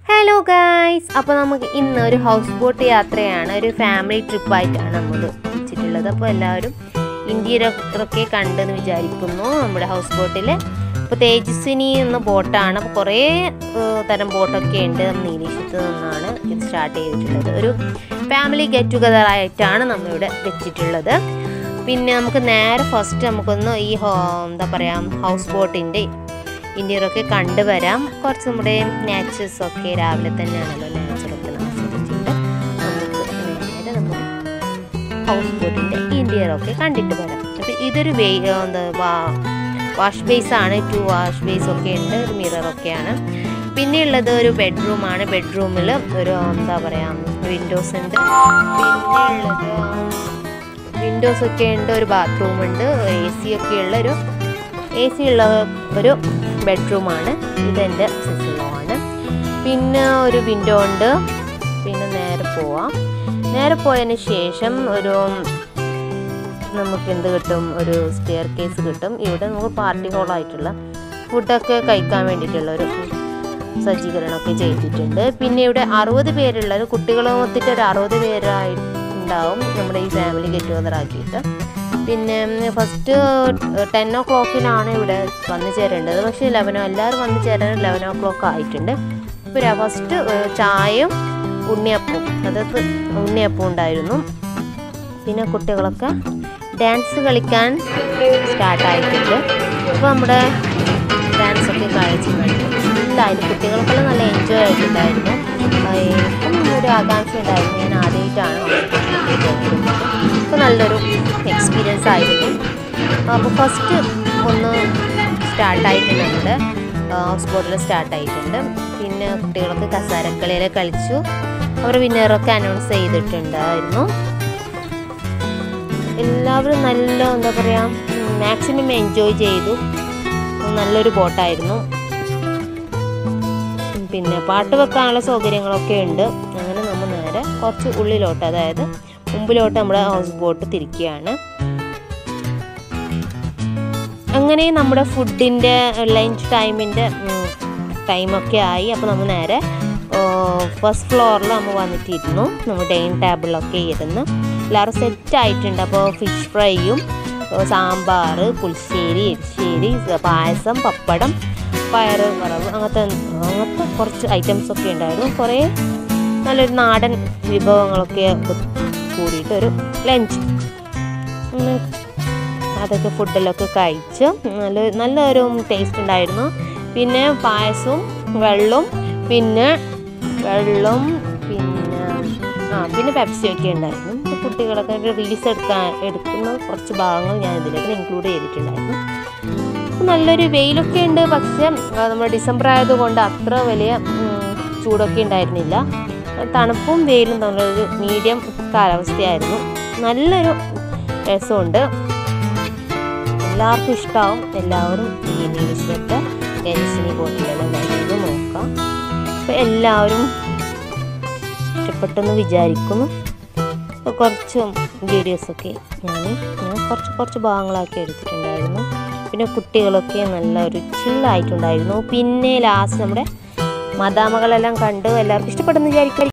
hello guys അപ്പോൾ നമുക്ക് ഇന്ന് ഒരു ഹൗസ് ബോട്ട് യാത്രയാണ് ഒരു ഫാമിലി ട്രിപ്പായിട്ടാണ് നമ്മൾ വെച്ചിട്ടുള്ളത് അപ്പോൾ എല്ലാവരും ഇന്ത്യയിലൊക്കെ കണ്ടെന്ന് വിചാരിക്കുന്നു നമ്മുടെ ഹൗസ് ബോട്ടിൽ അപ്പോൾ തേജസ്വിനി എന്ന ബോട്ടാണ് അപ്പോൾ കുറേ ഏഹ്, തരം ബോട്ടൊക്കെ ഉണ്ട് നീലീഷത്ത് നിന്നാണ് ഇത് സ്റ്റാർട്ട് ചെയ്തിട്ടുള്ളത് ഒരു ഫാമിലി ഗെറ്റ് ടുഗദർ ആയിട്ടാണ് നമ്മളിവിടെ വെച്ചിട്ടുള്ളത് പിന്നെ നമുക്ക് നേരെ ഫസ്റ്റ് നമുക്കൊന്ന് ഈ ഹോ- എന്താ പറയുക ഹൗസ് ബോട്ടിൻ്റെ ഇന്ത്യയിലൊക്കെ കണ്ടുവരാം കുറച്ച് നമ്മുടെ നാച്ചേഴ്സ് ഒക്കെ രാവിലെ തന്നെയാണല്ലോ നാച്ചറൊക്കെ ആസ്വദിച്ചിട്ട് നമുക്ക് നേരെ നമ്മുടെ ഹൗസ് ബോട്ടിൻ്റെ ഇന്ത്യയിലൊക്കെ കണ്ടിട്ട് വരാം അപ്പോൾ ഇതൊരു വേ എന്താ വാഷ് ബേസ് ആണ് ടു വാഷ് ബേസ് ഒക്കെ ഉണ്ട് ഒരു മിററൊക്കെയാണ് പിന്നെ ഉള്ളത് ഒരു ബെഡ്റൂമാണ് ബെഡ്റൂമിൽ ഒരു എന്താ പറയുക വിൻഡോസ് ഉണ്ട് പിന്നെ ഉള്ളത് വിൻഡോസ് ഒക്കെ ഉണ്ട് ഒരു ബാത്റൂം ഉണ്ട് എ സി ഒക്കെ ഉള്ള ഒരു എ സി ഉള്ള ഒരു ബെഡ്റൂമാണ് ഇതെൻ്റെ സിസിലോണ് പിന്നെ ഒരു വിൻഡോ ഉണ്ട് പിന്നെ നേരെ പോവാം നേരെ പോയതിന് ശേഷം ഒരു നമുക്ക് എന്ത് കിട്ടും ഒരു സ്റ്റെയർ കേസ് കിട്ടും ഇവിടെ നമുക്ക് പാർട്ടി ഹോളായിട്ടുള്ള ഫുഡൊക്കെ കഴിക്കാൻ വേണ്ടിയിട്ടുള്ള ഒരു സജ്ജീകരണമൊക്കെ ചെയ്തിട്ടുണ്ട് പിന്നെ ഇവിടെ അറുപത് പേരുള്ള ഒരു കുട്ടികളെ മൊത്തിട്ട് ഒരു അറുപത് പേരായി ഉണ്ടാവും നമ്മുടെ ഈ ഫാമിലി ഗെറ്റ് ടുഗദർ ആക്കിയിട്ട് പിന്നെ ഫസ്റ്റ് ടെൻ ഓ ക്ലോക്കിനാണ് ഇവിടെ വന്നു ചേരേണ്ടത് പക്ഷേ ലെവനോ എല്ലാവരും വന്നു ചേരാൻ ലെവൻ ഓ ക്ലോക്ക് ആയിട്ടുണ്ട് പിന്നെ ഫസ്റ്റ് ചായയും ഉണ്ണിയപ്പവും അതായത് ഉണ്ണിയപ്പം ഉണ്ടായിരുന്നു പിന്നെ കുട്ടികളൊക്കെ ഡാൻസ് കളിക്കാൻ സ്റ്റാർട്ടായിട്ടുണ്ട് അപ്പോൾ നമ്മുടെ ഡാൻസ് ഒക്കെ കളിച്ച് കണ്ടു എല്ലാവരും കുട്ടികൾക്കെല്ലാം നല്ല എൻജോയ് ആയിട്ടുണ്ടായിരുന്നു ആ, എനിക്കും ഒരു ആകാംക്ഷ ഉണ്ടായിരുന്നു ഞാൻ ആദ്യമായിട്ടാണ് അപ്പോൾ നല്ലൊരു എക്സ്പീരിയൻസ് ആയിരുന്നു അപ്പോൾ ഫസ്റ്റ് ഒന്ന് സ്റ്റാർട്ടായിട്ടുണ്ട് നമ്മുടെ ഹൗസ് ബോട്ടിൽ സ്റ്റാർട്ടായിട്ടുണ്ട് പിന്നെ കുട്ടികളൊക്കെ കസാരക്കളിയിൽ കളിച്ചു അവർ വിന്നറൊക്കെ അനൗൺസ് ചെയ്തിട്ടുണ്ടായിരുന്നു എല്ലാവരും നല്ല എന്താ പറയുക മാക്സിമം എൻജോയ് ചെയ്തു നല്ലൊരു ബോട്ടായിരുന്നു പിന്നെ പാട്ട് വെക്കാനുള്ള സൗകര്യങ്ങളൊക്കെ ഉണ്ട് അങ്ങനെ നമ്മൾ നേരെ കുറച്ച് ഉള്ളിലോട്ട് അതായത് മുമ്പിലോട്ട് നമ്മുടെ ഹൗസ് ബോട്ട് തിരിക്കുകയാണ് അങ്ങനെ നമ്മുടെ ഫുഡിൻ്റെ ലഞ്ച് ടൈമിൻ്റെ ടൈമൊക്കെ ആയി അപ്പോൾ നമ്മൾ നേരെ ഫസ്റ്റ് ഫ്ലോറിൽ നമ്മൾ വന്നിട്ടിരുന്നു നമ്മൾ ഡൈനിങ് ടേബിളിലൊക്കെ ഇരുന്ന് എല്ലാവരും സെറ്റ് ആയിട്ടുണ്ട് അപ്പോൾ ഫിഷ് ഫ്രൈയും ഏഹ് സാമ്പാർ പുളിശ്ശേരി എരിശ്ശേരി പായസം പപ്പടം പയറ് വറവ് അങ്ങനത്തെ അങ്ങനത്തെ കുറച്ച് ഐറ്റംസ് ഒക്കെ ഉണ്ടായിരുന്നു കുറേ നല്ലൊരു നാടൻ വിഭവങ്ങളൊക്കെ കൂടിയിട്ടൊരു ലഞ്ച് ഉം, അതൊക്കെ ഫുഡിലൊക്കെ കഴിച്ച് നല്ല നല്ലൊരു ടേസ്റ്റ് ഉണ്ടായിരുന്നു പിന്നെ പായസവും വെള്ളവും പിന്നെ വെള്ളം പിന്നെ ആ പിന്നെ പെപ്സി ഒക്കെ ഉണ്ടായിരുന്നു അപ്പോൾ കുട്ടികളൊക്കെ റീൽസ് എടുക്കാൻ എടുക്കുന്ന കുറച്ച് ഭാഗങ്ങൾ ഞാൻ ഇതിലേക്ക് ഇൻക്ലൂഡ് ചെയ്തിട്ടുണ്ടായിരുന്നു അപ്പോൾ നല്ലൊരു വെയിലൊക്കെ ഉണ്ട് പക്ഷേ ആ, നമ്മുടെ ഡിസംബർ ആയതുകൊണ്ട് അത്ര വലിയ ഉം, ചൂടൊക്കെ ഉണ്ടായിരുന്നില്ല തണുപ്പും വെയിലും തമ്മിലൊരു മീഡിയം കാലാവസ്ഥയായിരുന്നു നല്ലൊരു രസമുണ്ട് എല്ലാവർക്കും ഇഷ്ടമാവും എല്ലാവരും ഈ നീലിശ്വരത്തെ എൻസിനി ബോട്ടിലെല്ലാം കഴിയുന്നത് നോക്കാം അപ്പോൾ എല്ലാവരും ഇഷ്ടപ്പെട്ടെന്ന് വിചാരിക്കുന്നു അപ്പോൾ കുറച്ച് വീഡിയോസൊക്കെ ഞാൻ ഞാൻ കുറച്ച് കുറച്ച് ഭാഗങ്ങളാക്കി എടുത്തിട്ടുണ്ടായിരുന്നു പിന്നെ കുട്ടികളൊക്കെ നല്ല ഒരു ചില്ലായിട്ടുണ്ടായിരുന്നു പിന്നെ ലാസ്റ്റ് നമ്മുടെ മദാമകളെല്ലാം കണ്ടു എല്ലാവർക്കും ഇഷ്ടപ്പെട്ടെന്ന് വിചാരിക്കും